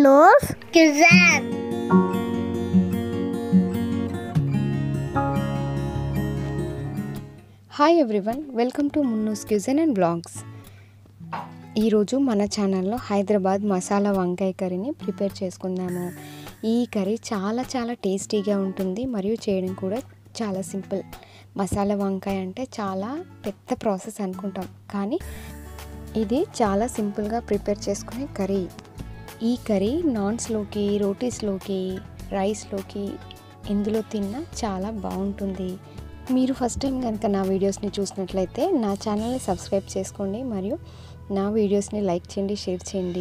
Munoz Kazan. Hi everyone welcome to Munnu's cuisine and vlogs ఈరోజు మన ఛానల్లో హైదరాబాద్ మసాలా వంకాయ కర్రీని ప్రిపేర్ చేసుకుందాము ఈ కర్రీ చాలా చాలా టేస్టీగా ఉంటుంది మరియు చేయడం కూడా చాలా సింపుల్ మసాలా వంకాయ అంటే చాలా పెద్ద ప్రాసెస్ అనుకుంటాం కానీ ఇది చాలా సింపుల్గా ప్రిపేర్ చేసుకునే కర్రీ ఈ కర్రీ నాన్స్లోకి రోటీస్లోకి రైస్లోకి ఇందులో తిన్నా చాలా బాగుంటుంది మీరు ఫస్ట్ టైం కనుక నా వీడియోస్ని చూసినట్లయితే నా ఛానల్ని సబ్స్క్రైబ్ చేసుకోండి మరియు నా వీడియోస్ని లైక్ చేయండి షేర్ చేయండి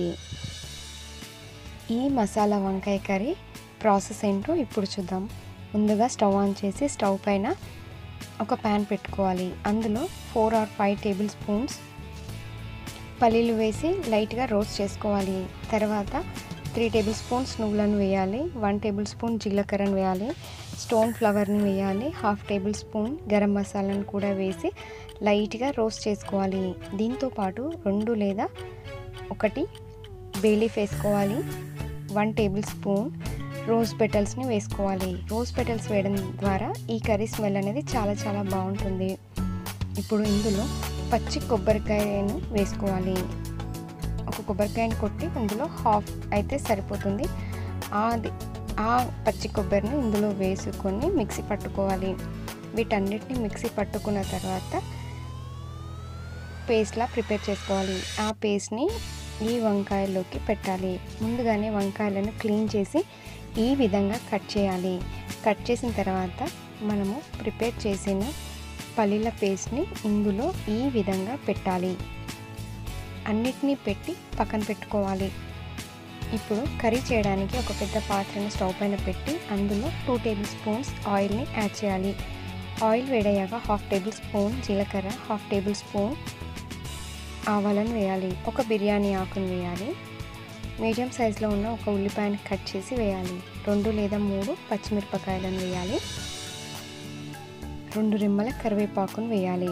ఈ మసాలా వంకాయ కర్రీ ప్రాసెస్ ఏంటో ఇప్పుడు చూద్దాం ముందుగా స్టవ్ ఆన్ చేసి స్టవ్ పైన ఒక ప్యాన్ పెట్టుకోవాలి అందులో four or five table spoons పల్లీలు వేసి లైట్గా రోస్ట్ చేసుకోవాలి తర్వాత త్రీ టేబుల్ స్పూన్స్ నువ్వులను వేయాలి వన్ టేబుల్ స్పూన్ జీలకర్రను వేయాలి స్టోన్ ఫ్లవర్ని వేయాలి హాఫ్ టేబుల్ స్పూన్ గరం మసాలాను కూడా వేసి లైట్గా రోస్ట్ చేసుకోవాలి దీంతో పాటు రెండు లేదా ఒకటి బేలీఫ్ వేసుకోవాలి వన్ టేబుల్ స్పూన్ రోజ్ పెటల్స్ని వేసుకోవాలి రోజ్ పెటల్స్ వేయడం ద్వారా ఈ కర్రీ స్మెల్ అనేది చాలా చాలా బాగుంటుంది ఇప్పుడు ఇందులో పచ్చి కొబ్బరికాయను వేసుకోవాలి ఒక కొబ్బరికాయని కొట్టి ఇందులో హాఫ్ అయితే సరిపోతుంది అది ఆ పచ్చి కొబ్బరిని ఇందులో వేసుకొని మిక్సీ పట్టుకోవాలి వీటన్నిటిని మిక్సీ పట్టుకున్న తర్వాత పేస్ట్లా ప్రిపేర్ చేసుకోవాలి ఆ పేస్ట్ని ఈ వంకాయల్లోకి పెట్టాలి ముందుగానే వంకాయలను క్లీన్ చేసి ఈ విధంగా కట్ చేయాలి కట్ చేసిన తర్వాత మనము ప్రిపేర్ చేసిన పల్లీల పేస్ట్ని ఇందులో ఈ విధంగా పెట్టాలి అన్నిటినీ పెట్టి పక్కన పెట్టుకోవాలి ఇప్పుడు కర్రీ చేయడానికి ఒక పెద్ద పాత్రని స్టవ్ పైన పెట్టి అందులో టూ టేబుల్ స్పూన్స్ ఆయిల్ని యాడ్ చేయాలి ఆయిల్ వేడయ్యాక హాఫ్ టేబుల్ స్పూన్ జీలకర్ర హాఫ్ టేబుల్ స్పూన్ ఆవాలను వేయాలి ఒక బిర్యానీ ఆకును వేయాలి మీడియం సైజులో ఉన్న ఒక ఉల్లిపాయను కట్ చేసి వేయాలి రెండు లేదా మూడు పచ్చిమిరపకాయలను వేయాలి రెండు రెమ్మల కరివేపాకును వేయాలి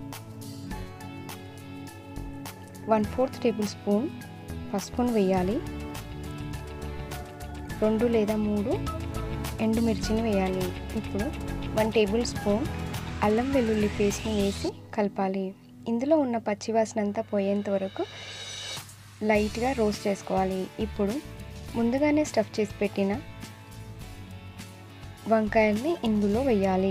వన్ ఫోర్త్ టేబుల్ స్పూన్ పసుపును వేయాలి రెండు లేదా మూడు ఎండుమిర్చిని వేయాలి ఇప్పుడు వన్ టేబుల్ స్పూన్ అల్లం వెల్లుల్లి పేస్ట్ని వేసి కలపాలి ఇందులో ఉన్న పచ్చివాసన అంతా పోయేంత వరకు లైట్గా రోస్ట్ చేసుకోవాలి ఇప్పుడు ముందుగానే స్టఫ్ చేసి పెట్టిన వంకాయల్ని ఇందులో వేయాలి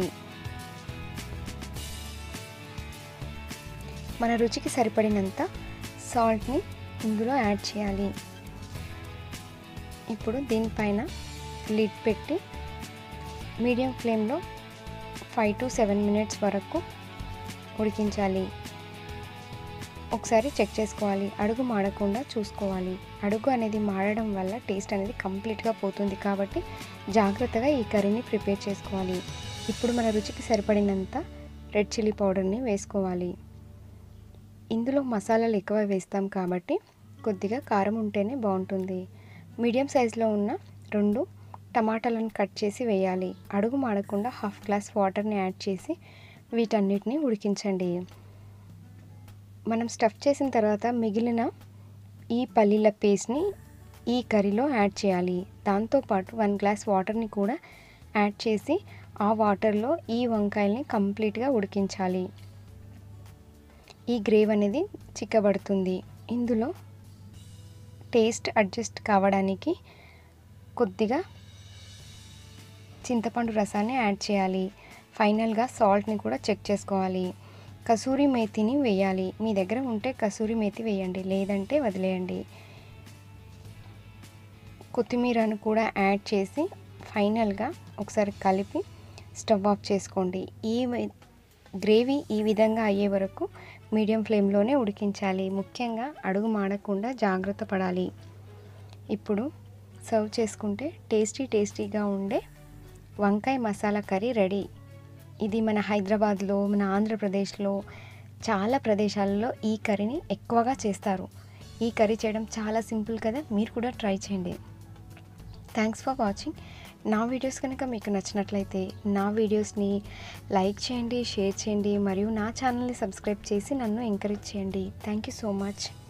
మన రుచికి సరిపడినంత సాల్ట్ని ఇందులో యాడ్ చేయాలి ఇప్పుడు దీనిపైన లిడ్ పెట్టి మీడియం ఫ్లేమ్లో ఫైవ్ టు సెవెన్ మినిట్స్ వరకు ఉడికించాలి ఒకసారి చెక్ చేసుకోవాలి అడుగు మాడకుండా చూసుకోవాలి అడుగు అనేది మాడడం వల్ల టేస్ట్ అనేది కంప్లీట్గా పోతుంది కాబట్టి జాగ్రత్తగా ఈ కర్రీని ప్రిపేర్ చేసుకోవాలి ఇప్పుడు మన రుచికి సరిపడినంత రెడ్ చిల్లీ పౌడర్ని వేసుకోవాలి ఇందులో మసాలాలు ఎక్కువ వేస్తాం కాబట్టి కొద్దిగా కారం ఉంటేనే బాగుంటుంది మీడియం సైజులో ఉన్న రెండు టమాటాలను కట్ చేసి వేయాలి అడుగు మాడకుండా హాఫ్ గ్లాస్ వాటర్ని యాడ్ చేసి వీటన్నిటిని ఉడికించండి మనం స్టఫ్ చేసిన తర్వాత మిగిలిన ఈ పల్లీల పేస్ట్ని ఈ కర్రీలో యాడ్ చేయాలి దాంతోపాటు వన్ గ్లాస్ వాటర్ని కూడా యాడ్ చేసి ఆ వాటర్లో ఈ వంకాయల్ని కంప్లీట్గా ఉడికించాలి ఈ గ్రేవ్ అనేది చిక్కబడుతుంది ఇందులో టేస్ట్ అడ్జస్ట్ కావడానికి కొద్దిగా చింతపండు రసాన్ని యాడ్ చేయాలి ఫైనల్గా సాల్ట్ని కూడా చెక్ చేసుకోవాలి కసూరి మేతిని వేయాలి మీ దగ్గర ఉంటే కసూరి మేతి వేయండి లేదంటే వదిలేయండి కొత్తిమీరను కూడా యాడ్ చేసి ఫైనల్గా ఒకసారి కలిపి స్టవ్ ఆఫ్ చేసుకోండి ఈ గ్రేవీ ఈ విధంగా అయ్యే వరకు మీడియం ఫ్లేమ్లోనే ఉడికించాలి ముఖ్యంగా అడుగు మాడకుండా జాగ్రత్త పడాలి ఇప్పుడు సర్వ్ చేసుకుంటే టేస్టీ టేస్టీగా ఉండే వంకాయ మసాలా కర్రీ రెడీ ఇది మన హైదరాబాద్లో మన ఆంధ్రప్రదేశ్లో చాలా ప్రదేశాలలో ఈ కర్రీని ఎక్కువగా చేస్తారు ఈ కర్రీ చేయడం చాలా సింపుల్ కదా మీరు కూడా ట్రై చేయండి థ్యాంక్స్ ఫర్ వాచింగ్ నా వీడియోస్ కనుక మీకు నచ్చినట్లయితే నా వీడియోస్ని లైక్ చేయండి షేర్ చేయండి మరియు నా ఛానల్ని సబ్స్క్రైబ్ చేసి నన్ను ఎంకరేజ్ చేయండి థ్యాంక్ యూ సో మచ్